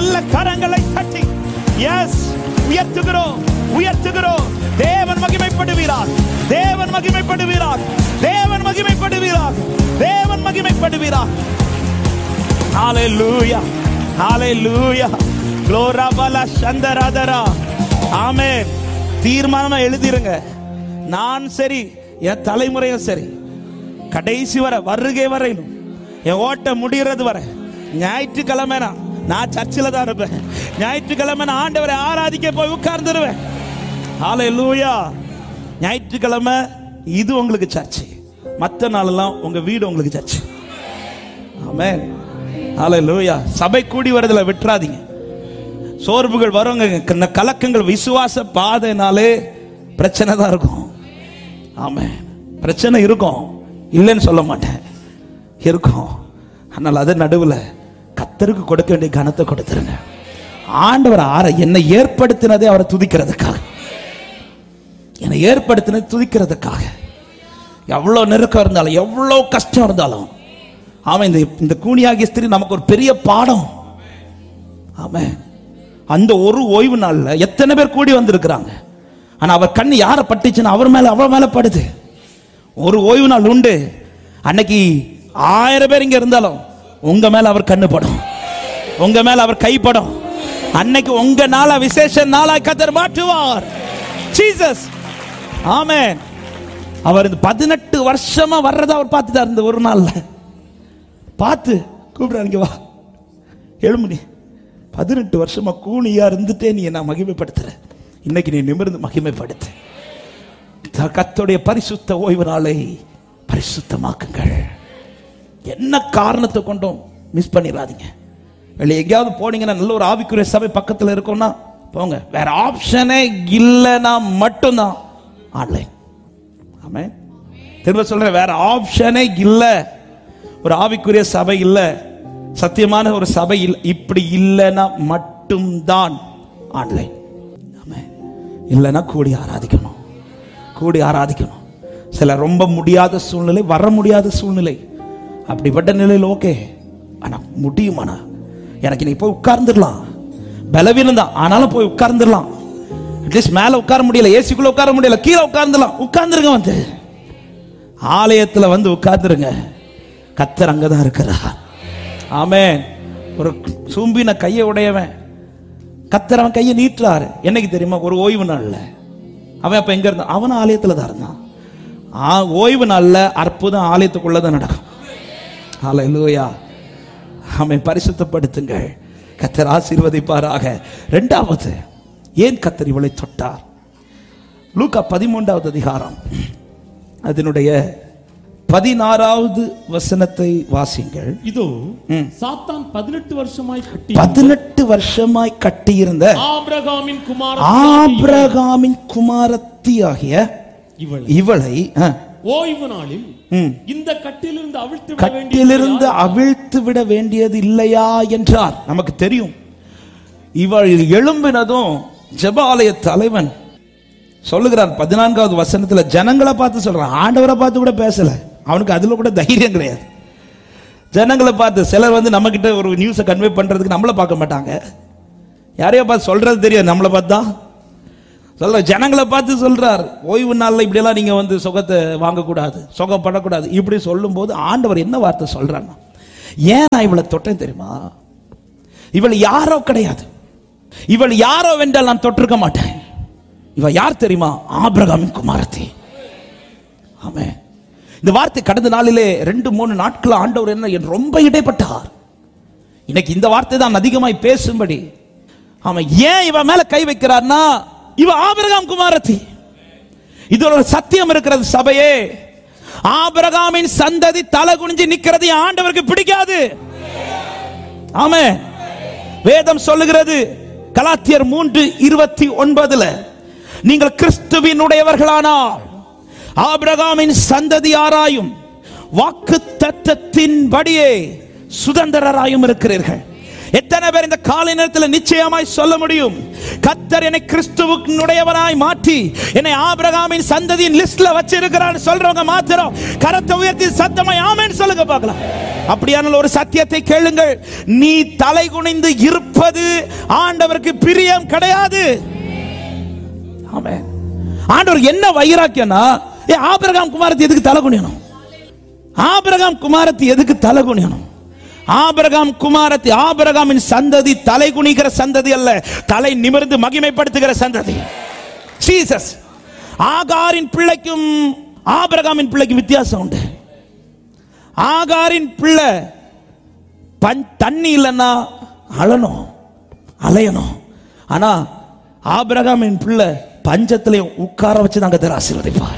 நல்ல கரங்களை தட்டி எஸ் உயர்த்துகிறோம் உயர்த்துகிறோம் தேவன் மகிமைப்படுவீரார் தேவன் மகிமைப்படுவீரார் தேவன் மகிமைப்படுவீரார் தேவன் மகிமைப்படுவீரார் ஹalleluya ஹalleluya glory bala சந்தராதரா ஆமென் தீர்மானமா எழுதிருங்க நான் சரி என் தலைமுறையும் சரி கடைசி வரை வருகை வரையிலும் என் ஓட்ட முடிகிறது வரை ஞாயிற்றுக்கிழமை நான் நான் சர்ச்சில் தான் இருப்பேன் ஞாயிற்றுக்கிழமை நான் ஆண்டவரை ஆராதிக்க போய் உட்கார்ந்துருவேன் ஹalleluya ஞாயிற்றுக்கிழமை இது உங்களுக்கு சர்ச்சு மற்ற நாளெல்லாம் உங்க வீடு உங்களுக்கு சர்ச்சு ஆமென் ஹalleluya சபை கூடி வரதுல விட்டுறாதீங்க சோர்வுகள் வருங்க இந்த கலக்கங்கள் விசுவாச பாதைனாலே பிரச்சனை தான் இருக்கும் ஆமென் பிரச்சனை இருக்கும் இல்லைன்னு சொல்ல மாட்டேன் இருக்கும் ஆனால் அது நடுவில் கத்தருக்கு கொடுக்க வேண்டிய கனத்தை கொடுத்துருங்க ஆண்டவர் ஆற என்னை ஏற்படுத்தினதே அவரை துதிக்கிறதுக்காக என்னை ஏற்படுத்தினது துதிக்கிறதுக்காக எவ்வளோ நெருக்கம் இருந்தாலும் எவ்வளோ கஷ்டம் இருந்தாலும் அவன் இந்த இந்த கூனியாகிய ஸ்திரீ நமக்கு ஒரு பெரிய பாடம் ஆமென் அந்த ஒரு ஓய்வு நாள்ல எத்தனை பேர் கூடி வந்திருக்கிறாங்க ஆனா அவர் கண்ணு யாரை பட்டுச்சுன்னு அவர் மேல அவ மேல படுது ஒரு ஓய்வு நாள் உண்டு அன்னைக்கு ஆயிரம் பேர் இங்க இருந்தாலும் உங்க மேல அவர் கண்ணு படும் உங்க மேல அவர் கைப்படும் அன்னைக்கு உங்க நாளா விசேஷ நாளா கத்தர் மாற்றுவார் ஜீசஸ் ஆமென் அவர் இந்த பதினெட்டு வருஷமா வர்றதை அவர் பார்த்துட்டார் இந்த ஒரு நாள்ல பார்த்து கூப்பிடுறாரு இங்க வா எழுமுடி பதினெட்டு வருஷமா கூனியா இருந்துட்டே நீ என்ன மகிமைப்படுத்துற இன்னைக்கு நீ நிமிர்ந்து மகிமைப்படுத்து த- கர்த்தருடைய பரிசுத்த ஓய்வு நாளை பரிசுத்தமாக்குங்கள் என்ன காரணத்தை கொண்டும் மிஸ் பண்ணிடாதீங்க வெளியே எங்கேயாவது போனீங்கன்னா நல்ல ஒரு ஆவிக்குரிய சபை பக்கத்தில் இருக்கோம்னா போங்க வேற ஆப்ஷனே இல்லைன்னா மட்டும்தான் ஆன்லைன் ஆமென் திரும்ப சொல்றேன் வேற ஆப்ஷனே இல்லை ஒரு ஆவிக்குரிய சபை இல்லை சத்தியமான ஒரு சபை இல்லை இப்படி இல்லைன்னா மட்டும்தான் ஆன்லைன் ஆமென் இல்லைன்னா கூடி ஆராதிக்கணும் கூடி ஆராதிக்கணும் சில ரொம்ப முடியாத சூழ்நிலை வர முடியாத சூழ்நிலை அப்படிப்பட்ட நிலையில் ஓகே ஆனா முடியுமாண்ணா எனக்கு நீ போய் உட்கார்ந்துடலாம் பலவீனம் தான் ஆனாலும் போய் உட்கார்ந்துடலாம் அட்லீஸ்ட் மேல உட்கார முடியல ஏசிக்குள்ள உட்கார முடியல கீழே உட்கார்ந்துடலாம் உட்கார்ந்துருங்க வந்து ஆலயத்துல வந்து உட்கார்ந்துருங்க கத்தர் அங்கதான் இருக்கிறார் ஆமென் ஒரு சூம்பின கையை உடையவன் கத்தர் அவன் கையை நீட்டுறாரு என்னைக்கு தெரியுமா ஒரு ஓய்வு நாள்ல அவன் அப்ப எங்க இருந்தான் அவன் ஆலயத்துல தான் இருந்தான் ஆ, ஓய்வு நாள்ல அற்புதம் ஆலயத்துக்குள்ள தான் நடக்கும் ஹalleluya அவன் பரிசுத்தப்படுத்துங்கள் கத்தர் ஆசீர்வதிப்பாராக ரெண்டாவது ஏன் கத்தர் இவளை தொட்டார் லூக்கா பதிமூன்றாவது அதிகாரம் அதனுடைய பதினாறாவது வசனத்தை வாசிங்கள் இதோ ம். சாத்தான் பதினெட்டு வருஷமாய் கட்டி பதினெட்டு வருஷமாய் கட்டியிருந்த ஆபிரகாமின் குமார ஆபிரகாமின் குமாரத்தியாகிய இவள் இவளை ஆ, ஓய்வு நாளில் ம், இந்த கட்டிலிருந்து அவிழ்த்து விட கட்டிலிருந்து வேண்டியது அவிழ்த்து விட வேண்டியது இல்லையா என்றார் நமக்கு தெரியும் இவள் எழும்பினதும் ஜெபாலய தலைவன் சொல்லுகிறார் பதினான்காவது வசனத்துல ஜனங்களை பார்த்து சொல்றான் ஆண்டவரை பார்த்து கூட பேசல அவனுக்கு அதுல கூட தைரியம் கிடையாது ஜனங்களை பார்த்து சிலர் வந்து நம்ம கிட்ட ஒரு நியூஸை கன்வே பண்றதுக்கு நம்மள பார்க்க மாட்டாங்க யாரையோ பார்த்து சொல்றது தெரியாது நம்மளை பார்த்தா சொல்ற ஜனங்களை பார்த்து சொல்றார் ஓய்வு நாள்ல இப்படியெல்லாம் நீங்க வந்து சுகத்தை வாங்கக்கூடாது சுகப்படக்கூடாது இப்படி சொல்லும்போது ஆண்டவர் என்ன வார்த்தை சொல்றாருன்னா ஏன் நான் இவளை தொட்டேன் தெரியுமா இவள் யாரோ கிடையாது இவள் யாரோ வென்றால் நான் தொட்டிருக்க மாட்டேன் இவ யார் தெரியுமா ஆபிரகாமின் குமாரத்தி ஆமே இந்த வார்த்தை கடந்த நாளிலே ரெண்டு மூணு நாட்கள் ஆண்டவர் என்ன என் ரொம்ப இடைப்பட்டார் இன்னைக்கு இந்த வார்த்தை தான் அதிகமாய் பேசும்படி அவன் ஏன் இவன் மேல கை வைக்கிறார்னா இவ ஆபிரகாம் குமாரத்தி இது ஒரு சத்தியம் இருக்கிறது சபையே ஆபிரகாமின் சந்ததி தலை குனிஞ்சு நிக்கிறது என் ஆண்டவருக்கு பிடிக்காது ஆமே வேதம் சொல்லுகிறது கலாத்தியர் மூன்று இருபத்தி ஒன்பதுல நீங்கள் கிறிஸ்துவினுடையவர்களானால் ஆபிரகாமின் சந்ததியாராயும் வாக்கு தத்தத்தின்படியே சுதந்திரராயும் இருக்கிறீர்கள் எத்தனை பேர் இந்த காலை நேரத்தில் நிச்சயமாய் சொல்ல முடியும் கத்தர் என்னை கிறிஸ்துவுக்குடையவனாய் மாற்றி என்னை ஆபிரகாமின் சந்ததியின் லிஸ்ட்ல வச்சிருக்கிறான்னு சொல்றவங்க மாத்திரம் கரத்தை உயர்த்தி சத்தமாய் ஆமென்னு சொல்லுங்க பார்க்கலாம் அப்படியானால் ஒரு சத்தியத்தை கேளுங்கள் நீ தலை குனிந்து இருப்பது ஆண்டவருக்கு பிரியம் கிடையாது ஆமென் ஆண்டவர் என்ன வைராக்கியம்னா ஏ ஆபிரகாம் குமாரத்தி எதுக்கு தலை குனியணும் ஆபிரகாம் குமாரத்தி எதுக்கு தலை குனியணும் ஆபிரகாம் குமாரத்தி ஆபிரகாமின் சந்ததி தலை குனிகிற சந்ததி அல்ல தலை நிமிர்ந்து மகிமைப்படுத்துகிற சந்ததி ஜீசஸ் ஆகாரின் பிள்ளைக்கும் ஆபிரகாமின் பிள்ளைக்கும் வித்தியாசம் உண்டு ஆகாரின் பிள்ளை பஞ் தண்ணி இல்லைன்னா அழணும் அலையணும் ஆனா ஆபிரகாமின் பிள்ளை பஞ்சத்திலே உட்கார வச்சு நாங்க தர ஆசீர்வதிப்பார்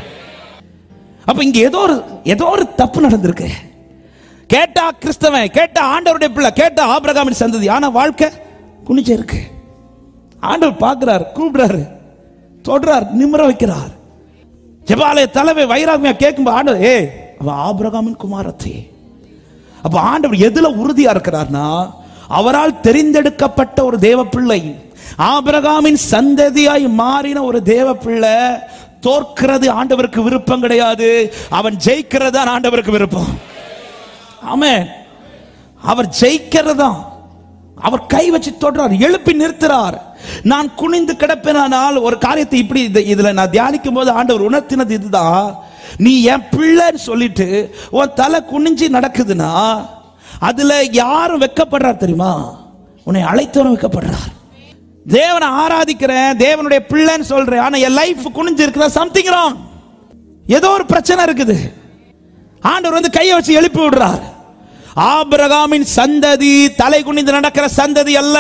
அப்ப இங்க ஏதோ ஒரு ஏதோ ஒரு தப்பு நடந்திருக்கு கேட்டா கிறிஸ்தவன் கேட்டா ஆண்டவருடைய பிள்ளை கேட்டா ஆபிரகாமின் சந்ததி ஆனா வாழ்க்கை குனிச்ச இருக்கு ஆண்டவர் பார்க்கிறார் கூப்பிடுறாரு தொடுறார் நிமிர வைக்கிறார் ஜெபாலய தலைமை வைராமியா கேட்கும்போது ஆண்டவர் ஏ அவன் ஆபிரகாமின் குமாரத்தி அப்ப ஆண்டவர் எதுல உறுதியா இருக்கிறார்னா அவரால் தெரிந்தெடுக்கப்பட்ட ஒரு தேவ பிள்ளை ஆபிரகாமின் சந்ததியாய் மாறின ஒரு தேவ பிள்ளை தோற்கிறது ஆண்டவருக்கு விருப்பம் கிடையாது அவன் ஜெயிக்கிறது தான் ஆண்டவருக்கு விருப்பம் ஆமென் அவர் ஜெயிக்கிறதா அவர் கை வச்சு தொடுறார் எழுப்பி நிறுத்துறார் நான் குனிந்து கிடப்பேனால் ஒரு காரியத்தை இப்படி இது- இதுல நான் தியானிக்கும் போது ஆண்டவர் உணர்த்தினது இதுதான் நீ என் பிள்ளைன்னு சொல்லிட்டு உன் தலை குனிஞ்சு நடக்குதுன்னா அதுல யாரும் வெக்கப்படுறார் தெரியுமா உன்னை அழைத்தவரும் வெக்கப்படுறார் தேவனை ஆராதிக்கிறேன் தேவனுடைய பிள்ளைன்னு சொல்றேன் ஆனா என் லைஃப் குனிஞ்சு இருக்கிற சம்திங் ராங் ஏதோ ஒரு பிரச்சனை இருக்குது ஆண்டவர் வந்து கையை வச்சு எழுப்பி விடுறார் ஆபிரகாமின் சந்ததி தலை குனிந்து நடக்கிற சந்ததி அல்ல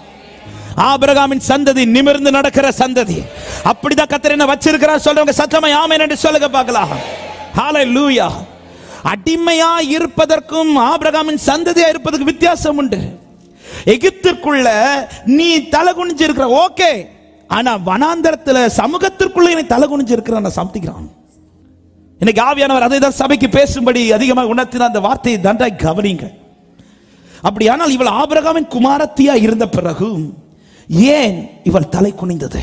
ஆபிரகாமின் சந்ததி நிமிர்ந்து நடக்கிற சந்ததி அப்படிதான் கத்தர் என்ன வச்சிருக்கிறார் சொல்றவங்க சத்தமை ஆமென் என்று சொல்லுங்க பார்க்கலாம் ஹalleluya அடிமையா இருப்பதற்கும் ஆபிரகாமின் சந்ததியா இருப்பதற்கு வித்தியாசம் உண்டு எகிப்திற்குள்ள நீ தலை குனிஞ்சு இருக்கிற ஓகே ஆனா வனாந்தரத்துல சமூகத்திற்குள்ள நீ தலை குனிஞ்சு இருக்கிற நான் சமத்திக்கிறான் இன்னைக்கு ஆவியானவர் அதை தான் சபைக்கு பேசும்படி அதிகமாக உணர்த்தின அந்த வார்த்தையை நன்றாய் கவனிங்க அப்படியானால் இவள் ஆபிரகாமின் குமாரத்தியா இருந்த பிறகும் ஏன் இவள் தலை குனிந்தது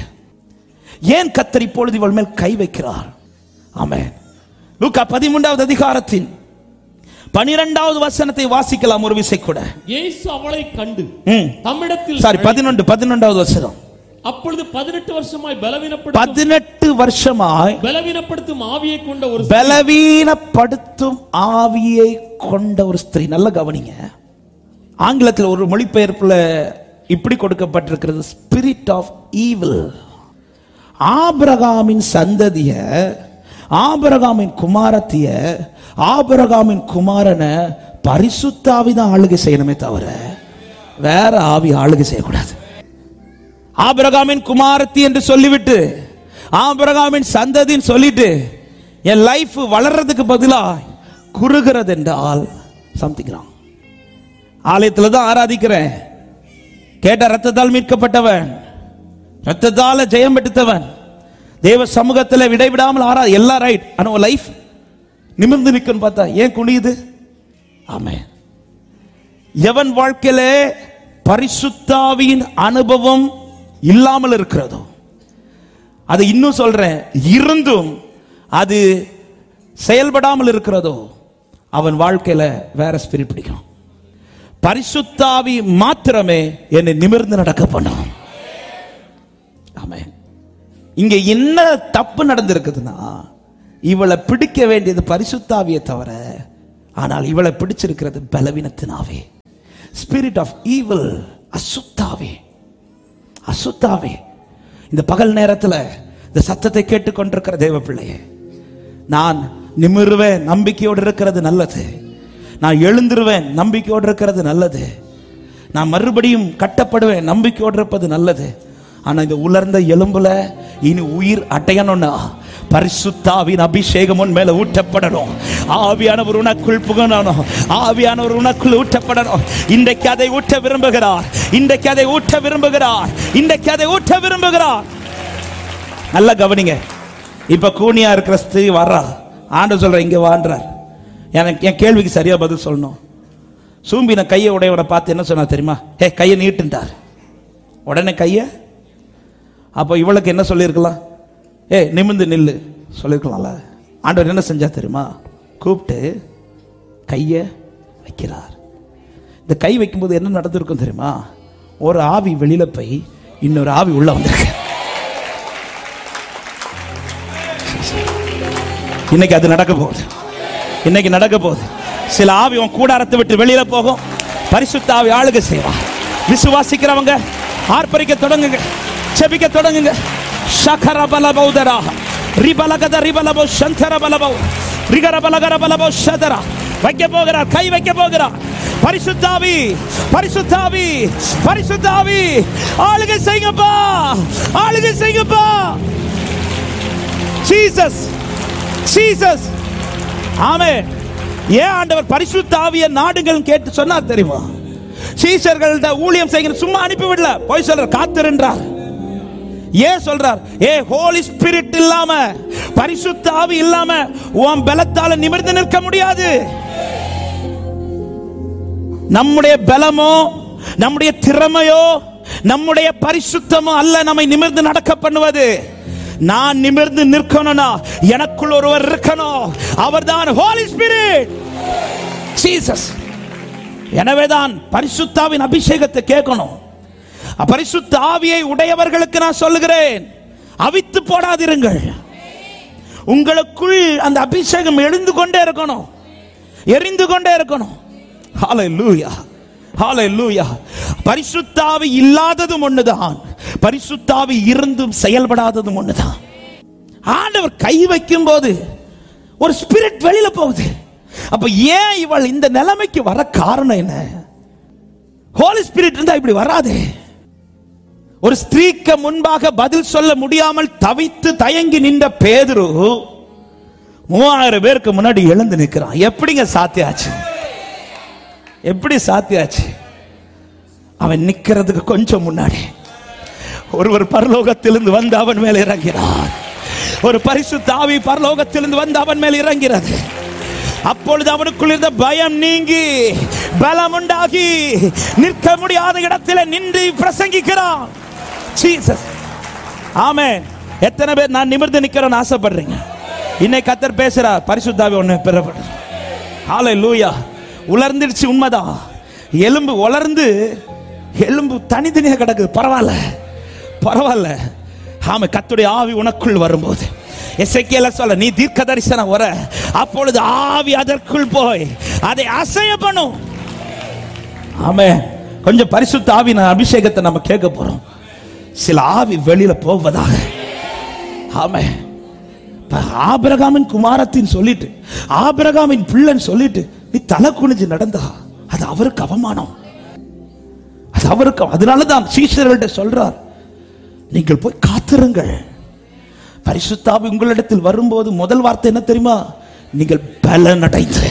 ஏன் கத்தர் இப்பொழுது இவள் மேல் கை வைக்கிறார் ஆமென் லூக்கா பதிமூன்றாவது அதிகாரத்தின் பனிரெண்டாவது வசனத்தை வாசிக்கலாம் ஒரு விசை கூட இயேசு அவளை கண்டு ம். தம்மிடத்தில் சாரி பதினொன்று பதினொன்றாவது வசனம் அப்பொழுது பதினெட்டு வருஷமாய் பலவீனப்படுத்தும் பதினெட்டு வருஷமாய் பலவீனப்படுத்தும் ஆவியை கொண்ட ஒரு பலவீனப்படுத்தும் ஆவியை கொண்ட ஒரு ஸ்திரீ நல்ல கவனிங்க ஆங்கிலத்தில் ஒரு மொழிபெயர்ப்புல இப்படி கொடுக்கப்பட்டிருக்கிறது ஸ்பிரிட் ஆஃப் ஈவில் ஆபிரகாமின் சந்ததிய ஆபிரகாமின் குமாரத்திய ஆபிரகாமின் குமாரனை பரிசுத்தாவி தான் ஆளுகை செய்யணுமே தவிர வேற ஆவி ஆளுகை செய்யக்கூடாது ஆபிரகாமின் குமாரத்தி என்று சொல்லிவிட்டு ஆபிரகாமின் சந்ததின்னு சொல்லிட்டு என் லைஃப் வளர்றதுக்கு பதிலா குறுகிறது என்றால் சம்திங் ராங் ஆலயத்தில் தான் ஆராதிக்கிறேன் கேட்ட ரத்தத்தால் மீட்கப்பட்டவன் ரத்தத்தால ஜெயம் பெற்றுத்தவன் தேவ சமூகத்தில் விடைவிடாமல் ஆரா எல்லாம் ரைட் ஆனா உன் லைஃப் நிமிர்ந்து நிற்குன்னு பார்த்தா ஏன் குனியுது ஆமென் எவன் வாழ்க்கையிலே பரிசுத்தாவியின் அனுபவம் இல்லாமல் இருக்கிறதோ அது இன்னும் சொல்றேன் இருந்தும் அது செயல்படாமல் இருக்கிறதோ அவன் வாழ்க்கையில வேற ஸ்பிரிட் பிடிக்கும் பரிசுத்தாவி மாத்திரமே என்னை நிமிர்ந்து நடக்க பண்ணும் ஆமென் இங்க என்ன தப்பு நடந்திருக்குதுன்னா இவளை பிடிக்க வேண்டியது பரிசுத்தாவியை தவிர ஆனால் இவளை பிடிச்சிருக்கிறது பலவீனத்தினாவே ஸ்பிரிட் ஆஃப் ஈவில் அசுத்தாவே அசுத்தாவே இந்த பகல் நேரத்தில் இந்த சத்தத்தை கேட்டுக்கொண்டிருக்கிற தேவ பிள்ளையே நான் நிமிருவேன் நம்பிக்கையோடு இருக்கிறது நல்லது நான் எழுந்திருவேன் நம்பிக்கையோடு இருக்கிறது நல்லது நான் மறுபடியும் கட்டப்படுவேன் நம்பிக்கையோடு இருப்பது நல்லது ஆனா இந்த உலர்ந்த எலும்புல இனி உயிர் அடையணும்னா பரிசுத்தாவின் அபிஷேகம் உன் மேல ஊற்றப்படணும் ஆவியானவர் உனக்குள் புகழணும் ஆவியானவர் உனக்குள் ஊற்றப்படணும் இன்றைக்கு அதை ஊற்ற விரும்புகிறார் இன்றைக்கு அதை ஊற்ற விரும்புகிறார் இன்றைக்கு அதை ஊற்ற விரும்புகிறார் நல்லா கவனிங்க இப்ப கூனியா இருக்கிற ஸ்திரீ வர்றா ஆண்டு சொல்ற இங்க வான்றார் எனக்கு என் கேள்விக்கு சரியா பதில் சொல்லணும் சூம்பின கையை உடையவரை பார்த்து என்ன சொன்னா தெரியுமா ஏ கையை நீட்டுன்ட்டார் உடனே கையை அப்போ இவளுக்கு என்ன சொல்லியிருக்கலாம் ஏ நிமிர்ந்து நில்லு சொல்லியிருக்கலாம்ல ஆண்டவர் என்ன செஞ்சா தெரியுமா கூப்பிட்டு கையை வைக்கிறார் இந்த கை வைக்கும்போது என்ன நடந்திருக்கும் தெரியுமா ஒரு ஆவி வெளியில போய் இன்னொரு ஆவி உள்ள வந்திருக்கு இன்னைக்கு அது நடக்க போகுது இன்னைக்கு நடக்க போகுது சில ஆவி உன் கூடாரத்தை விட்டு வெளியில போகும் பரிசுத்த ஆவி ஆளுக செய்வா விசுவாசிக்கிறவங்க ஆர்ப்பரிக்க தொடங்குங்க செபிக்க தொடங்குங்க சகர பல பௌதரா ரிபலகத ரிபலபோ சந்தர பலபோ ரிகர பலகர பலபோ சதரா வைக்க போகிறார் கை வைக்க போகிறார் பரிசுத்தாவி பரிசுத்தாவி பரிசுத்தாவி ஆளுகை செய்யுங்கப்பா ஆளுகை செய்யுங்கப்பா ஜீசஸ் ஜீசஸ் ஆமே ஏன் ஆண்டவர் பரிசுத்த ஆவிய நாடுகள் கேட்டு சொன்னார் தெரியுமா சீசர்கள்ட்ட ஊழியம் செய்கிற சும்மா அனுப்பி விடல போய் சொல்ற காத்திருன்றார் ஏன் சொல்றார் ஏ ஹோலி ஸ்பிரிட் இல்லாம பரிசுத்த ஆவி இல்லாம உன் பலத்தால நிமிர்ந்து நிற்க முடியாது நம்முடைய பலமோ நம்முடைய திறமையோ நம்முடைய பரிசுத்தமோ அல்ல நம்மை நிமிர்ந்து நடக்க பண்ணுவது நான் நிமிர்ந்து நிற்கணும்னா எனக்குள் ஒருவர் இருக்கணும் அவர்தான் ஹோலி ஸ்பிரிட் ஜீசஸ் எனவேதான் பரிசுத்தாவின் அபிஷேகத்தை கேட்கணும் பரிசுத்த ஆவியை உடையவர்களுக்கு நான் சொல்லுகிறேன் அவித்து போடாதிருங்கள் உங்களுக்குள் அந்த அபிஷேகம் எழுந்து கொண்டே இருக்கணும் எரிந்து கொண்டே இருக்கணும் ஹalleluya ஹalleluya பரிசுத்தாவி இல்லாததும் ஒண்ணுதான் பரிசுத்தாவி இருந்தும் செயல்படாததும் ஒண்ணுதான் ஆண்டவர் கை வைக்கும் போது ஒரு ஸ்பிரிட் வெளியில போகுது அப்ப ஏன் இவள் இந்த நிலைமைக்கு வர காரணம் என்ன ஹோலி ஸ்பிரிட் இருந்தா இப்படி வராதே ஒரு ஸ்திரீக்கு முன்பாக பதில் சொல்ல முடியாமல் தவித்து தயங்கி நின்ற பேதுரு மூவாயிரம் பேருக்கு முன்னாடி எழுந்து நிற்கிறான் எப்படிங்க சாத்தியாச்சு எப்படி சாத்தியாச்சு அவன் நிக்கிறதுக்கு கொஞ்சம் முன்னாடி ஒருவர் பரலோகத்திலிருந்து வந்து அவன் மேல் இறங்கினார் ஒரு பரிசு தாவி பரலோகத்திலிருந்து வந்து அவன் மேல் இறங்கிறது அப்பொழுது அவனுக்குள் இருந்த பயம் நீங்கி பலம் உண்டாகி நிற்க முடியாத இடத்துல நின்று பிரசங்கிக்கிறான் ஜீசஸ் ஆமென் எத்தனை பேர் நான் நிமிர்ந்து நிக்கிறேன்னு ஆசைப்படுறீங்க இன்னைக்கு கத்தர் பேசுறார் பரிசுத்தாவி ஒன்று பெறப்படுது ஹாலை லூயா உலர்ந்துடுச்சு உண்மைதான் எலும்பு உலர்ந்து எலும்பு தனித்தனியாக கிடக்குது பரவாயில்ல பரவாயில்ல ஆமா கத்துடைய ஆவி உனக்குள் வரும்போது எசைக்கியல சொல்ல நீ தீர்க்க தரிசனம் வர அப்பொழுது ஆவி அதற்குள் போய் அதை அசைய பண்ணும் ஆமே கொஞ்சம் பரிசுத்த ஆவின அபிஷேகத்தை நம்ம கேட்க போறோம் சில ஆவி வெளியில போவதாக ஆமே இப்ப ஆபிரகாமின் குமாரத்தின் சொல்லிட்டு ஆபிரகாமின் பிள்ளைன்னு சொல்லிட்டு நீ தலை குனிஞ்சு நடந்தா அது அவருக்கு அவமானம் அது அவருக்கு அதனாலதான் சீஷர்கள்ட்ட சொல்றார் நீங்கள் போய் காத்திருங்கள் பரிசுத்தாவி உங்களிடத்தில் வரும்போது முதல் வார்த்தை என்ன தெரியுமா நீங்கள் பலன் அடைந்து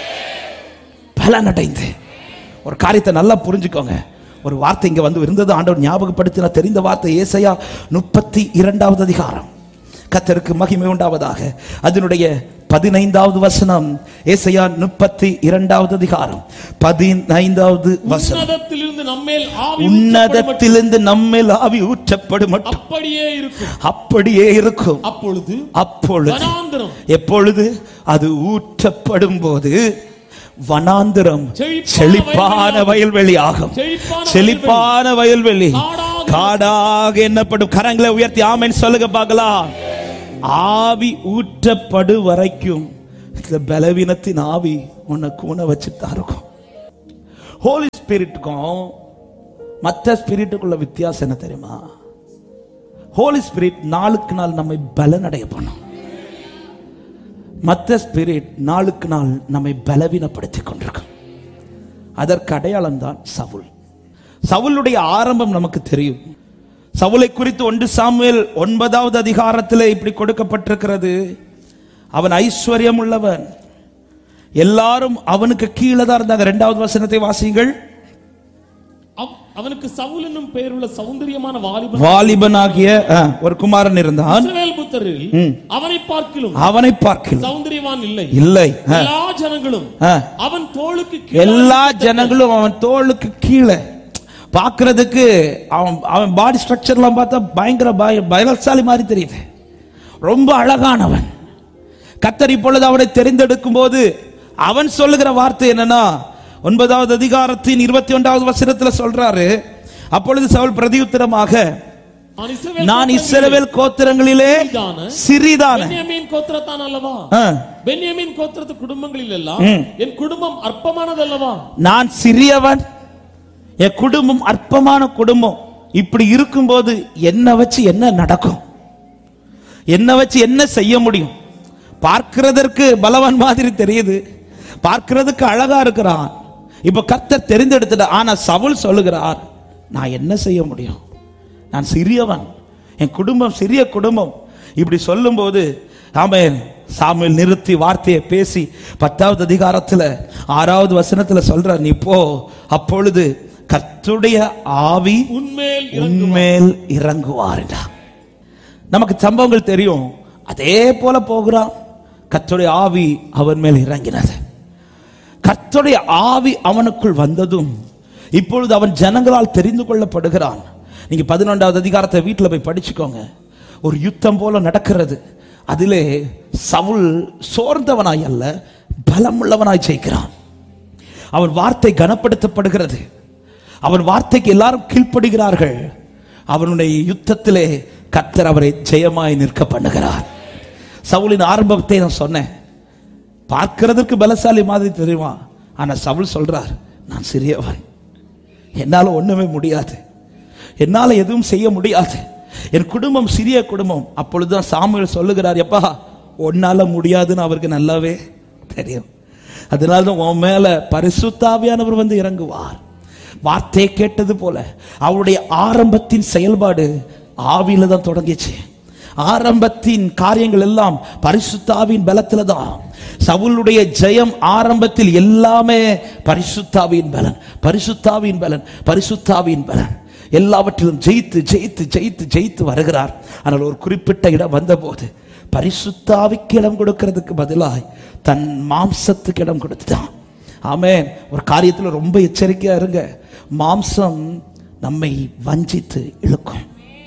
பலன் அடைந்து ஒரு காரியத்தை நல்லா புரிஞ்சுக்கோங்க ஒரு வார்த்தை இங்க வந்து இருந்தது ஆண்டவர் ஞாபகப்படுத்தின தெரிந்த வார்த்தை ஏசையா முப்பத்தி இரண்டாவது அதிகாரம் கத்தருக்கு மகிமை உண்டாவதாக அதனுடைய பதினைந்தாவது வசனம் ஏசையா முப்பத்தி இரண்டாவது அதிகாரம் பதினைந்தாவது வசனம் உன்னதத்திலிருந்து நம்மேல் ஆவி ஊற்றப்படும் உன்னதத்திலிருந்து நம்மேல் ஆவி ஊற்றப்படும் மட்டும் அப்படியே இருக்கும் அப்படியே இருக்கும் அப்பொழுது அப்பொழுது வனாந்திரம் எப்பொழுது அது ஊற்றப்படும் போது வனாந்திரம் செழிப்பான செழிப்பான வயல்வெளி ஆகும் செழிப்பான செழிப்பான வயல்வெளி காடாக காடாக என்னப்படும் கரங்களை உயர்த்தி ஆமென் சொல்லுங்க பார்க்கலாம் ஆவி ஊற்றப்படு வரைக்கும் இந்த பலவீனத்தின் ஆவி உன்னை கூண வச்சுட்டு தான் இருக்கும் ஹோலி ஸ்பிரிட்டுக்கும் மற்ற ஸ்பிரிட்டுக்குள்ள வித்தியாசம் என்ன தெரியுமா ஹோலி ஸ்பிரிட் நாளுக்கு நாள் நம்மை பலனடைய பண்ணும் மற்ற ஸ்பிரிட் நாளுக்கு நாள் நம்மை பலவீனப்படுத்திக் கொண்டிருக்கும் அதற்கு அடையாளம் தான் சவுல் சவுலுடைய ஆரம்பம் நமக்கு தெரியும் சவுலை குறித்து ஒன்று சாமுவேல் ஒன்பதாவது அதிகாரத்தில் இப்படி கொடுக்கப்பட்டிருக்கிறது அவன் ஐஸ்வர்யம் உள்ளவன் எல்லாரும் அவனுக்கு கீழே தான் இருந்தாங்க இரண்டாவது வசனத்தை வாசியுங்கள் அவ்- அவனுக்கு சவுல் என்னும் பெயருள்ள சௌந்தரியமான வாலிபன் வாலிபனாகிய ஆ, ஒரு குமாரன் இருந்தான் இஸ்ரவேல் புத்தரில் அவனை பார்க்கிலும் அவனை பார்க்கலாம் சௌந்தரியவான் இல்லை இல்லை ஆ, எல்லா ஜனங்களும் ஆ. அவன் தோளுக்கு கீழாக எல்லா ஜனங்களும் அவன் தோளுக்கு கீழே பார்க்கிறதுக்கு அவன் அவன் பாடி ஸ்ட்ரக்சர்லாம் பார்த்தா பயங்கர பய பயலசாலி மாதிரி தெரியுது ரொம்ப அழகானவன் கத்தர் இப்பொழுது அவனை தெரிந்தெடுக்கும் போது அவன் சொல்லுகிற வார்த்தை என்னன்னா ஒன்பதாவது அதிகாரத்தின் இருபத்தி ஒன்றாவது வசனத்துல சொல்றாரு அப்பொழுது சவுல் பிரதியுத்தரமாக நான் இஸ்ரவேல் நான் கோத்திரங்களிலே இஸ்ரவேல் கோத்திரங்களிலே சிறிதான சிறிதான பென்யமீன் கோத்திரத்தான் அல்லவா ஆ, பென்யமீன் கோத்திரத்து குடும்பங்களில் எல்லாம் ம். என் குடும்பம் அற்பமானதல்லவா நான் சிறியவன் என் குடும்பம் அற்பமான குடும்பம் இப்படி இருக்கும்போது என்ன வச்சு என்ன நடக்கும் என்ன வச்சு என்ன செய்ய முடியும் பார்க்கிறதற்கு பலவான் மாதிரி தெரியுது பார்க்கிறதுக்கு அழகா இருக்கிறான் இப்ப கர்த்தர் தெரிந்தெடுத்துட்ட ஆனா சவுல் சொல்லுகிறார் நான் என்ன செய்ய முடியும் நான் சிறியவன் என் குடும்பம் சிறிய குடும்பம் இப்படி சொல்லும்போது ஆமென் சாமுவேல் நிறுத்தி வார்த்தையை பேசி பத்தாவது அதிகாரத்துல ஆறாவது வசனத்துல சொல்ற நீ போ அப்பொழுது கர்த்தருடைய ஆவி உன்மேல் உன்மேல் இறங்குவார்டா நமக்கு சம்பவங்கள் தெரியும் அதே போல போகிறான் கர்த்தருடைய ஆவி அவன் மேல் இறங்கினது கர்த்தருடைய ஆவி அவனுக்குள் வந்ததும் இப்பொழுது அவன் ஜனங்களால் தெரிந்து கொள்ளப்படுகிறான் நீங்க பதினொன்றாவது அதிகாரத்தை வீட்டில் போய் படிச்சுக்கோங்க ஒரு யுத்தம் போல நடக்கிறது அதிலே சவுல் சோர்ந்தவனாய் அல்ல பலமுள்ளவனாய் ஜெயிக்கிறான் அவன் வார்த்தை கனப்படுத்தப்படுகிறது அவன் வார்த்தைக்கு எல்லாரும் கீழ்ப்படுகிறார்கள் அவனுடைய யுத்தத்திலே கர்த்தர் அவரை ஜெயமாய் நிற்க பண்ணுகிறார் சவுலின் ஆரம்பத்தை நான் சொன்னேன் பார்க்கிறதற்கு பலசாலி மாதிரி தெரியுமா ஆனா சவுல் சொல்றார் நான் சிறியவன் என்னால ஒண்ணுமே முடியாது என்னால எதுவும் செய்ய முடியாது என் குடும்பம் சிறிய குடும்பம் அப்பொழுதுதான் சாமுவேல் சொல்லுகிறார் எப்பா உன்னால முடியாதுன்னு அவருக்கு நல்லாவே தெரியும் அதனால தான் உன் மேல பரிசுத்தாவியானவர் வந்து இறங்குவார் வார்த்தையை கேட்டது போல அவருடைய ஆரம்பத்தின் செயல்பாடு ஆவியில தான் தொடங்கிச்சு ஆரம்பத்தின் காரியங்கள் எல்லாம் பரிசுத்தாவின் பலத்துல தான் சவுலுடைய ஜெயம் ஆரம்பத்தில் எல்லாமே பரிசுத்தாவின் பலன் பரிசுத்தாவின் பலன் பரிசுத்தாவின் பலன் எல்லாவற்றிலும் ஜெயித்து ஜெயித்து ஜெயித்து ஜெயித்து வருகிறார் ஆனால் ஒரு குறிப்பிட்ட இடம் வந்தபோது பரிசுத்தாவிக்கு இடம் கொடுக்கிறதுக்கு பதிலாய் தன் மாம்சத்துக்கு இடம் கொடுத்துட்டான் ஆமென் ஒரு காரியத்துல ரொம்ப எச்சரிக்கையா இருங்க மாம்சம் நம்மை வஞ்சித்து இழுக்கும்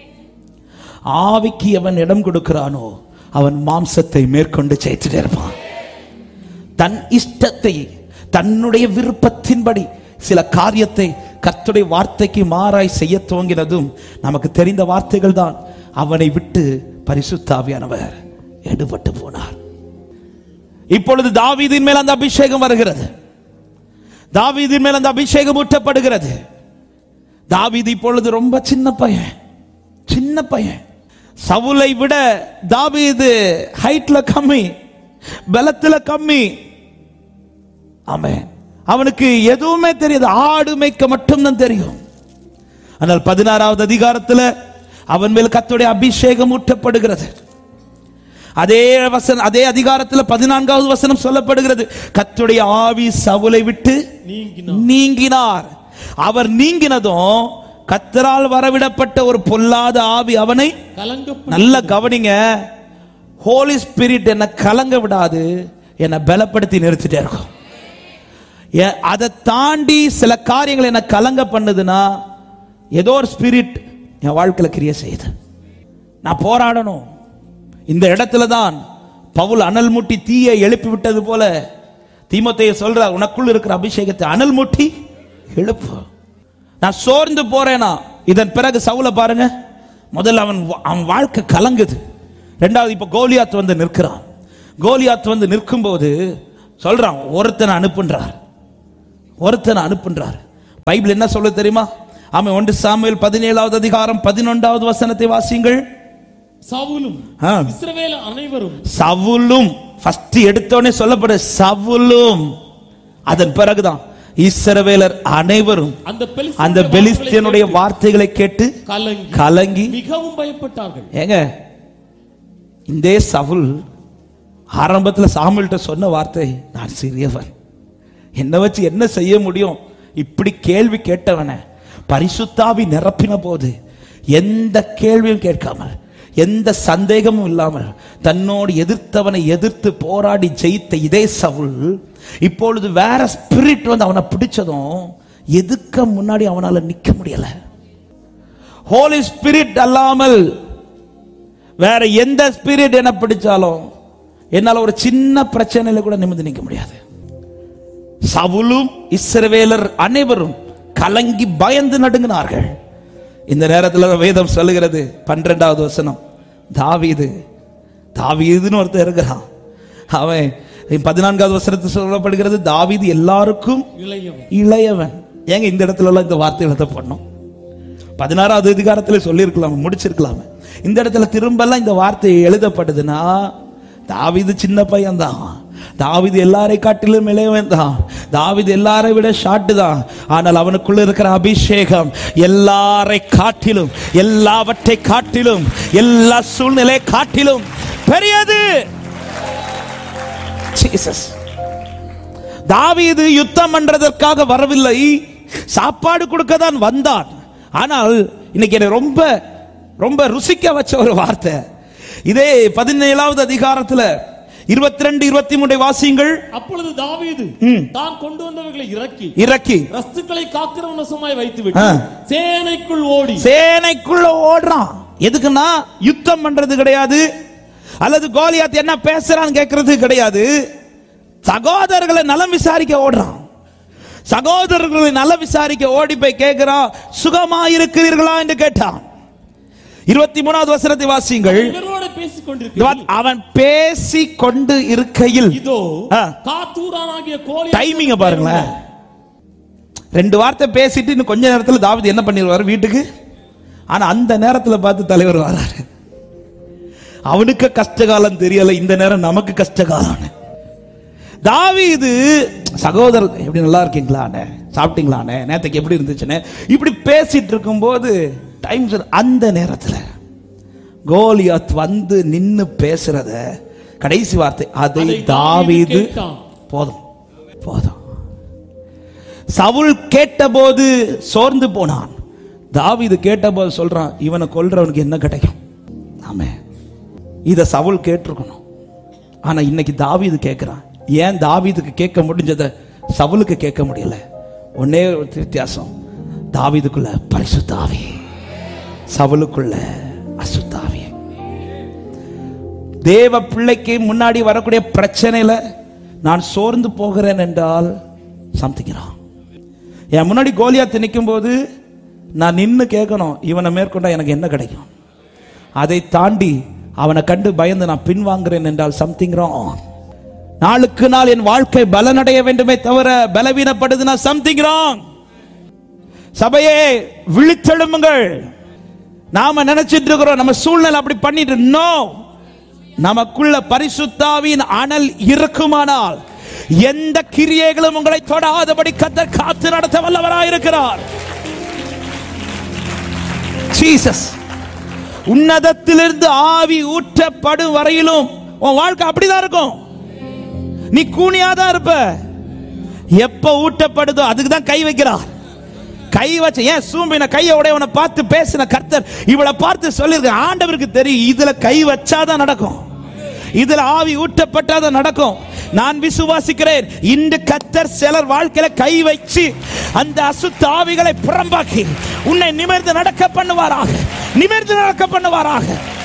ஆவிக்கு எவன் இடம் கொடுக்கிறானோ அவன் மாம்சத்தை மேற்கொண்டு ஜெயித்துட்டே இருப்பான் தன் இஷ்டத்தை தன்னுடைய விருப்பத்தின்படி சில காரியத்தை கர்த்தருடைய வார்த்தைக்கு மாறாய் செய்ய துவங்கினதும் நமக்கு தெரிந்த வார்த்தைகள் தான் அவனை விட்டு பரிசுத்தாவியானவர் எடுபட்டு போனார் இப்பொழுது தாவீதின் மேல் அந்த அபிஷேகம் வருகிறது தாவீதின் மேல் அந்த அபிஷேகம் ஊட்டப்படுகிறது தாவீது இப்பொழுது ரொம்ப சின்ன பையன் சின்ன பையன் சவுலை விட தாவீது ஹைட்ல கம்மி பலத்துல கம்மி ஆமென் அவனுக்கு எதுவுமே தெரியாது ஆடு மேய்க்க மட்டும்தான் தெரியும் ஆனால் பதினாறாவது அதிகாரத்துல அவன் மேல் கர்த்தருடைய அபிஷேகம் ஊட்டப்படுகிறது அதே வசனம் அதே அதிகாரத்துல பதினான்காவது வசனம் சொல்லப்படுகிறது கர்த்தருடைய ஆவி சவுலை விட்டு நீங்கினார் நீங்கினார் அவர் நீங்கினதும் கத்தரால் வரவிடப்பட்ட ஒரு பொல்லாத ஆவி அவனை கலங்க நல்ல கவனிங்க ஹோலி ஸ்பிரிட் என்னை கலங்க விடாது என்னை பலப்படுத்தி நிறுத்திட்டே இருக்கும் ஏ- அதை தாண்டி சில காரியங்கள் என்னை கலங்க பண்ணுதுன்னா ஏதோ ஒரு ஸ்பிரிட் என் வாழ்க்கையில கிரியை செய்யுது நான் போராடணும் இந்த இடத்துல தான் பவுல் அனல் மூட்டி தீயை எழுப்பி விட்டது போல தீமோத்தேய சொல்றார் உனக்குள் இருக்கிற அபிஷேகத்தை அனல் மூட்டி எழுப்பு நான் சோர்ந்து போறேனா இதன் பிறகு சவுல பாருங்க முதல்ல அவன் வா- அவன் வாழ்க்கை கலங்குது ரெண்டாவது இப்ப கோலியாத் வந்து நிற்கிறான் கோலியாத் வந்து நிற்கும்போது சொல்றான் ஒருத்தனை அனுப்புன்றார் ஒருத்தனை அனுப்புன்றார் பைபிள் என்ன சொல்ல தெரியுமா ஆமா ஒன்று சாமுவேல் பதினேழாவது அதிகாரம் பதினொன்றாவது வசனத்தை வாசியுங்கள் சவுலும் ஆ. இஸ்ரவேல் அனைவரும் சவுலும் ஃபர்ஸ்ட் எடுத்தோடனே சொல்லப்பட சவுலும் அதன் பிறகுதான் இஸ்ரவேலர் அனைவரும் அந்த பெலிஸ்தீனுடைய அந்த பெலிஸ்தியனுடைய வார்த்தைகளை வார்த்தைகளை கேட்டு கேட்டு கலங்கி கலங்கி மிகவும் பயப்பட்டார்கள் ஏங்க இந்த சவுல் ஆரம்பத்துல சாமுவேல்ட்ட சொன்ன வார்த்தை நான் சிறியவன் என்ன வச்சு என்ன செய்ய முடியும் இப்படி கேள்வி கேட்டவன பரிசுத்தாவி நிரப்பின போது எந்த கேள்வியும் கேட்காமல் எந்த சந்தேகமும் இல்லாமல் தன்னோடு எதிர்த்தவனை எதிர்த்து போராடி ஜெயித்த இதே சவுல் இப்பொழுது வேற ஸ்பிரிட் வந்து அவனை பிடிச்சதும் எதுக்க முன்னாடி அவனால நிக்க முடியல ஹோலி ஸ்பிரிட் அல்லாமல் வேற எந்த ஸ்பிரிட் என்ன பிடிச்சாலும் என்னால ஒரு சின்ன பிரச்சனையில கூட நிமிர்ந்து நிக்க முடியாது சவுலும் இஸ்ரவேலர் அனைவரும் கலங்கி பயந்து நடுங்கினார்கள் இந்த நேரத்தில் வேதம் சொல்லுகிறது பன்னிரெண்டாவது வசனம் தாவீது தாவீதுன்னு ஒருத்தர் இருக்கிறான் அவன் பதினான்காவது வசனத்தில் சொல்லப்படுகிறது தாவீது எல்லாருக்கும் இளையவன் இளையவன் ஏங்க இந்த இடத்துல எல்லாம் இந்த வார்த்தை எழுத பண்ணோம் பதினாறாவது அதிகாரத்தில் சொல்லியிருக்கலாம் முடிச்சிருக்கலாம் இந்த இடத்துல திரும்ப எல்லாம் இந்த வார்த்தை எழுதப்படுதுன்னா தாவீது சின்ன பையன் தான் தாவீது எல்லாரை காட்டிலும் இளையவன் தான் தாவீது எல்லாரை விட ஷாட்டு தான் ஆனால் அவனுக்குள்ள இருக்கிற அபிஷேகம் எல்லாரை காட்டிலும் எல்லாவற்றை காட்டிலும் எல்லா சூழ்நிலை காட்டிலும் பெரியது ஜீசஸ் தாவீது யுத்தம் பண்றதற்காக வரவில்லை சாப்பாடு கொடுக்க தான் வந்தான் ஆனால் இன்னைக்கு என்னை ரொம்ப ரொம்ப ருசிக்க வச்ச ஒரு வார்த்தை இதே பதினேழாவது அதிகாரத்துல இருபத்தி ரெண்டு இருபத்தி மூணு வாசியங்கள் அப்பொழுது தாவீது தான் கொண்டு வந்தவர்களை இறக்கி இறக்கி ரஸ்துக்களை காக்கிறவன் வசமாய் வைத்து விட்டு ஆ. சேனைக்குள் ஓடி சேனைக்குள்ள ஓடுறான் எதுக்குன்னா யுத்தம் பண்றது கிடையாது அல்லது கோலியாத் என்ன பேசுறான்னு கேட்கறது கிடையாது சகோதரர்களை நலம் விசாரிக்க ஓடுறான் சகோதரர்களை நலம் விசாரிக்க ஓடி போய் கேட்கிறான் சுகமா இருக்கிறீர்களா என்று கேட்டான் இருபத்தி மூணாவது வசனத்தை வாசியுங்கள் இவரோட பேசிக் கொண்டிருக்கிறார் அவன் பேசி கொண்டு இருக்கையில் இதோ ஆ. காத்தூரானாகிய கோழி டைமிங்க பாருங்களேன் ரெண்டு வார்த்தை பேசிட்டு இன்னும் கொஞ்ச நேரத்தில் தாவீது என்ன பண்ணிடுவாரு வீட்டுக்கு ஆனா அந்த நேரத்தில் பார்த்து தலைவர் வராரு அவனுக்கு கஷ்டகாலம் தெரியல இந்த நேரம் நமக்கு கஷ்டகாலம் தாவீது சகோதரர் எப்படி நல்லா இருக்கீங்களாண்ணே சாப்பிட்டீங்களாண்ணே நேத்துக்கு எப்படி இருந்துச்சுண்ணே இப்படி பேசிட்டு இருக்கும்போது டைம் அந்த நேரத்தில் கோலியாத் வந்து நின்னு பேசுறத கடைசி வார்த்தை அதை அதை தாவீது தாவீது கேட்டான். போதும் போதும் சவுல் கேட்டபோது சோர்ந்து போனான் தாவீது கேட்டபோது சொல்றான் இவனை கொல்றவனுக்கு என்ன கிடைக்கும் ஆமே இத சவுல் கேட்டிருக்கணும் ஆனா இன்னைக்கு தாவீது கேட்கிறான் ஏன் தாவீதுக்கு கேட்க முடிஞ்சத சவுலுக்கு கேட்க முடியல ஒன்னே ஒரு வித்தியாசம் தாவீதுக்குள்ள பரிசுத்தாவி சவுலுக்குள்ள அசுத்தாவி தேவ பிள்ளைக்கு முன்னாடி வரக்கூடிய பிரச்சனையில நான் சோர்ந்து போகிறேன் என்றால் சம்திங் என் முன்னாடி கோலியாத்து நிற்கும் போது நான் நின்னு கேட்கணும் இவனை மேற்கொண்டா எனக்கு என்ன கிடைக்கும் அதை தாண்டி அவனை கண்டு பயந்து நான் பின்வாங்குறேன் என்றால் சம்திங் ராங் நாளுக்கு நாள் என் வாழ்க்கை பலனடைய வேண்டுமே தவிர பலவீனப்படுதுன்னா சம்திங் ராங் சபையே விழித்தெழும்புங்கள் நாம நினைச்சிட்டு இருக்கிறோம் நம்ம சூழ்நிலை அப்படி பண்ணிட்டு நோ நமக்குள்ள பரிசுத்தாவின் அனல் இருக்குமானால் எந்த கிரியைகளும் உங்களை தொடாதபடி கத்தர் காத்து நடத்த வல்லவராயிருக்கிறார் ஜீசஸ் உன்னதத்திலிருந்து ஆவி ஊற்றப்படும் வரையிலும் உன் வாழ்க்கை அப்படிதான் இருக்கும் நீ கூனியா தான் இருப்ப எப்ப ஊட்டப்படுதோ அதுக்கு தான் கை வைக்கிறார் கை வச்ச ஏன் சூம்பின கையை உடையவனை பார்த்து பேசின கர்த்தர் இவளை பார்த்து சொல்லியிருக்க ஆண்டவருக்கு தெரியும் இதுல கை வச்சாதான் நடக்கும் இதுல ஆவி ஊட்டப்பட்டாதான் நடக்கும் நான் விசுவாசிக்கிறேன் இன்று கத்தர் சிலர் வாழ்க்கையில கை வச்சு அந்த அசுத்த ஆவிகளை புறம்பாக்கி உன்னை நிமிர்ந்து நடக்க பண்ணுவாராக நிமிர்ந்து நடக்க பண்ணுவாராக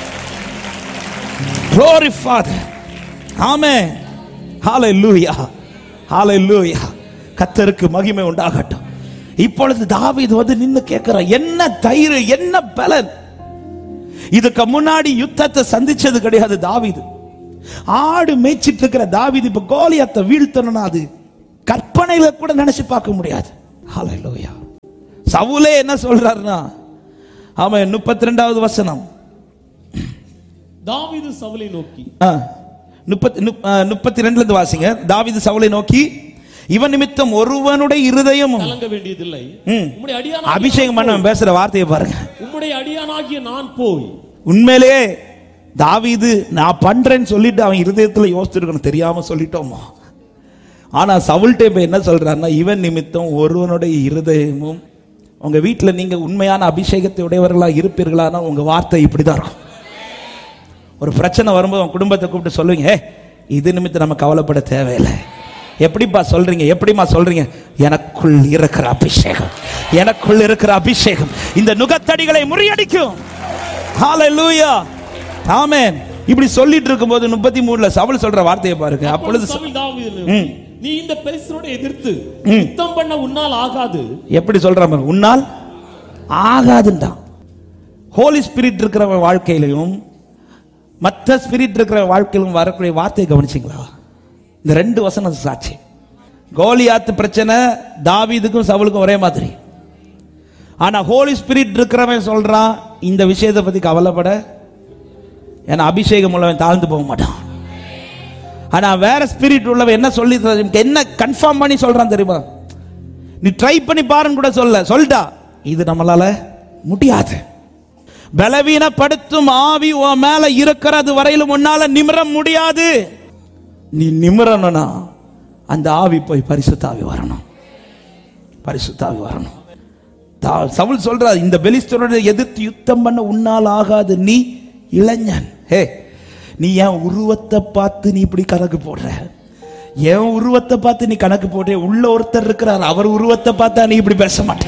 Glory Father. Amen. Hallelujah. Hallelujah. கத்தருக்கு மகிமை உண்டாகட்டும் இப்பொழுது தாவீது வந்து நின்னு கேட்கிறான் என்ன தயிர் என்ன பலன் இதுக்கு முன்னாடி யுத்தத்தை சந்திச்சது கிடையாது தாவீது ஆடு மேய்ச்சிட்டு இருக்கிற தாவீது இப்ப கோலியத்தை வீழ்த்தணும்னா அது கற்பனையில கூட நினைச்சு பார்க்க முடியாது ஹalleluya சவுலே என்ன சொல்றாருன்னா அவன் முப்பத்தி ரெண்டாவது வசனம் தாவீது சவுலை நோக்கி ஆ, முப்பத்தி முப்- ஆ, முப்பத்தி ரெண்டுல இருந்து வாசிங்க தாவீது சவுலை நோக்கி இவன் நிமித்தம் ஒருவனுடைய இருதயமும் கலங்க வேண்டியதில்லை ம். உம்முடைய அடியான் அபிஷேகம் பண்ண பேசுற வார்த்தையை பாருங்க உம்முடைய அடியானாகிய நான் போய் உண்மையிலேயே தாவீது நான் பண்றேன்னு சொல்லிட்டு அவன் இருதயத்துல யோசிச்சிருக்கணும் தெரியாம சொல்லிட்டோமா ஆனா சவுல்டே இப்ப என்ன சொல்றாருன்னா இவன் நிமித்தம் ஒருவனுடைய இருதயமும் உங்க வீட்டுல நீங்க உண்மையான அபிஷேகத்தை உடையவர்களா இருப்பீர்களானா உங்க வார்த்தை இப்படிதான் இருக்கும் ஒரு பிரச்சனை வரும்போது உங்க குடும்பத்தை கூப்பிட்டு சொல்லுங்க "ஏய், இது நிமித்தம் நம்ம கவலைப்பட தேவையில்லை எப்படிப்பா சொல்றீங்க எப்படிமா சொல்றீங்க எனக்குள் இருக்கிற அபிஷேகம் எனக்குள் இருக்கிற அபிஷேகம் இந்த நுகத்தடிகளை முறியடிக்கும் ஹalleluya ஆமென் இப்படி சொல்லிட்டு இருக்கும்போது முப்பத்தி மூணுல சவுல் சொல்ற வார்த்தையை பாருங்க அப்பொழுது ச- சவுல் தாவீது, ம். நீ இந்த பெலிஸ்தரோட எதிர்த்து ம். யுத்தம் பண்ண உன்னால் ஆகாது எப்படி சொல்ற பாருங்க, உன்னால் ஆகாதுன்றான் ஹோலி ஸ்பிரிட் இருக்கிற வாழ்க்கையிலையும் மற்ற ஸ்பிரிட் இருக்கிற வாழ்க்கையிலும் வரக்கூடிய வார்த்தையை கவனிச்சிங்களா இந்த ரெண்டு வசனம் சாட்சி கோலியாத்து பிரச்சனை தாவீதுக்கும் சவுலுக்கும் ஒரே மாதிரி ஆனா ஹோலி ஸ்பிரிட் இருக்கிறவன் சொல்றான் இந்த விஷயத்தை பத்தி கவலைப்பட ஏன்னா அபிஷேகம் உள்ளவன் தாழ்ந்து போக மாட்டான் ஆனா வேற ஸ்பிரிட் உள்ளவன் என்ன சொல்லி என்ன கன்ஃபார்ம் பண்ணி சொல்றான் தெரியுமா நீ ட்ரை பண்ணி பாருன்னு கூட சொல்ல சொல்லிட்டா இது நம்மளால முடியாது பலவீனப்படுத்தும் ஆவி உன் மேல இருக்கிறது வரையிலும் உன்னால நிமிர முடியாது நீ நிமிரணும்னா அந்த ஆவி போய் பரிசுத்தாவி வரணும் பரிசுத்தாவி வரணும் தா- சவுல் சொல்றார் இந்த பெலிஸ்தரோட எதிர்த்து யுத்தம் பண்ண உன்னால் ஆகாது நீ இளைஞன் ஹே நீ என் உருவத்தை பார்த்து நீ இப்படி கணக்கு போடுற என் உருவத்தை பார்த்து நீ கணக்கு போடுற உள்ள ஒருத்தர் இருக்கிறார் அவர் உருவத்தை பார்த்தா நீ இப்படி பேச மாட்ட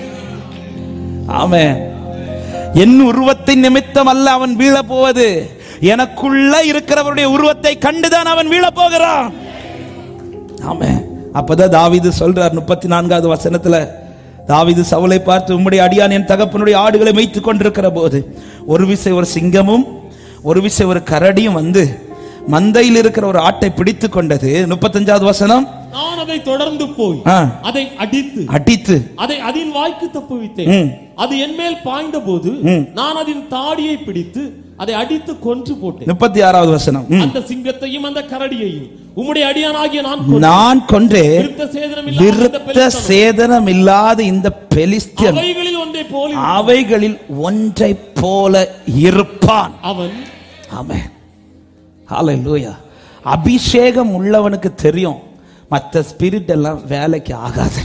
ஆமென் என் உருவத்தின் நிமித்தம் அல்ல அவன் வீழ போவது எனக்குள்ள இருக்கிறவருடைய உருவத்தை கண்டுதான் அவன் வீழ போகிறான் ஆமென் அப்பதான் தாவீது சொல்றார் முப்பத்தி நான்காவது வசனத்துல தாவீது சவுலை பார்த்து உம்முடைய அடியான் என் தகப்பனுடைய ஆடுகளை மேய்த்துக் கொண்டிருக்கிற போது ஒரு விசை ஒரு சிங்கமும் ஒரு விசை ஒரு கரடியும் வந்து மந்தையில் இருக்கிற ஒரு ஆட்டை பிடித்து கொண்டது முப்பத்தஞ்சாவது வசனம் நான் அதை தொடர்ந்து போய் ஆ. அதை அடித்து அடித்து அதை அதன் வாய்க்கு தப்புவித்தேன் ம். அது என் மேல் பாய்ந்த போது ம். நான் அதன் தாடியை பிடித்து அதை அடித்து கொன்று போட்டேன் முப்பத்தி ஆறாவது வசனம் ம். அந்த சிங்கத்தையும் அந்த கரடியையும் உம்முடைய அடியானாகிய நான் கொன்று நான் கொன்றே விருத்த சேதனம் இல்லாத இந்த விருத்த பெலிஸ்தனை சேதனம் இல்லாத இந்த பெலிஸ்தியன் அவைகளில் ஒன்றை போல அவைகளில் ஒன்றை போல இருப்பான் அவன் ஆமென் ஹalleluya அபிஷேகம் உள்ளவனுக்கு தெரியும் மற்ற ஸ்பிரிட் எல்லாம் வேலைக்கு ஆகாது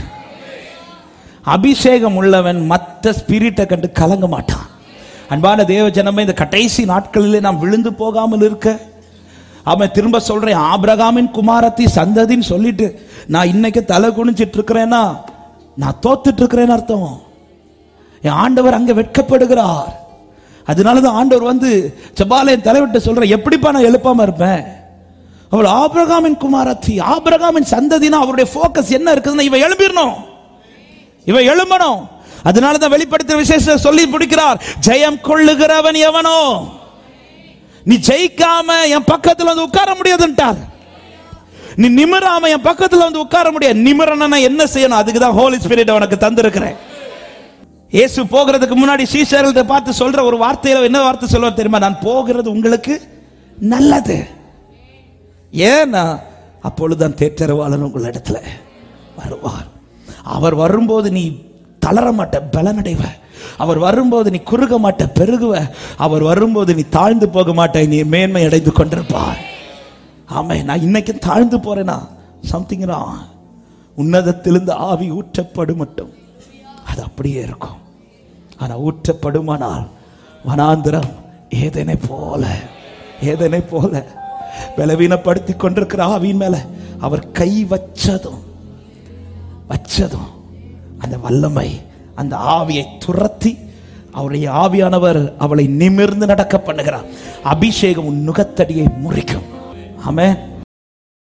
அபிஷேகம் உள்ளவன் மற்ற ஸ்பிரிட்டை கண்டு கலங்க மாட்டான் அன்பான தேவ ஜனமே இந்த கடைசி நாட்களிலே நாம் விழுந்து போகாமல் இருக்க அவன் திரும்ப சொல்றேன் ஆபிரகாமின் குமாரத்தி சந்ததின்னு சொல்லிட்டு நான் இன்னைக்கு தலை குனிஞ்சிட்டு இருக்கிறேன்னா நான் தோத்துட்டு இருக்கிறேன்னு அர்த்தம் என் ஆண்டவர் அங்க வெட்கப்படுகிறார் அதனாலதான் ஆண்டவர் வந்து செபாலயன் தலைவிட்ட சொல்ற எப்படிப்பா நான் எழுப்பாம இருப்பேன் அவள் ஆபிரகாமின் குமாரத்தி ஆபிரகாமின் சந்ததினா அவருடைய ஃபோக்கஸ் என்ன இருக்குதுன்னா இவன் எழும்பிடணும் இவன் எழும்பணும் அதனால தான் வெளிப்படுத்த விசேஷ சொல்லி பிடிக்கிறார் ஜெயம் கொள்ளுகிறவன் எவனோ நீ ஜெயிக்காம என் பக்கத்துல வந்து உட்கார முடியாதுன்ட்டார் நீ நிமிராம என் பக்கத்துல வந்து உட்கார முடியாது நிமிரனா என்ன செய்யணும் அதுக்கு தான் ஹோலி ஸ்பிரிட் உனக்கு தந்திருக்கிறேன் இயேசு போகிறதுக்கு முன்னாடி சீஷர்கள்ட்ட பார்த்து சொல்ற ஒரு வார்த்தையில என்ன வார்த்தை சொல்லுவார் தெரியுமா நான் போகிறது உங்களுக்கு நல்லது ஏன்னா அப்பொழுதுதான் தேற்றரவாளன் உங்கள் இடத்துல வருவார் அவர் வரும்போது நீ தளர மாட்ட பலனடைவ அவர் வரும்போது நீ குறுக மாட்ட பெருகுவ அவர் வரும்போது நீ தாழ்ந்து போக மாட்ட நீ மேன்மை அடைந்து கொண்டிருப்பார் ஆமே நான் இன்னைக்கு தாழ்ந்து போறேனா சம்திங் உன்னதத்திலிருந்து ஆவி ஊற்றப்படும் மட்டும் அது அப்படியே இருக்கும் ஆனா ஊற்றப்படுமானால் வனாந்திரம் ஏதனை போல ஏதனை போல பலவீனப்படுத்தி கொண்டிருக்கிற ஆவியின் மேல அவர் கை வச்சதும் வச்சதும் அந்த வல்லமை அந்த ஆவியை துரத்தி அவருடைய ஆவியானவர் அவளை நிமிர்ந்து நடக்க பண்ணுகிறார் அபிஷேகம் உன் நுகத்தடியை முறிக்கும் ஆமென்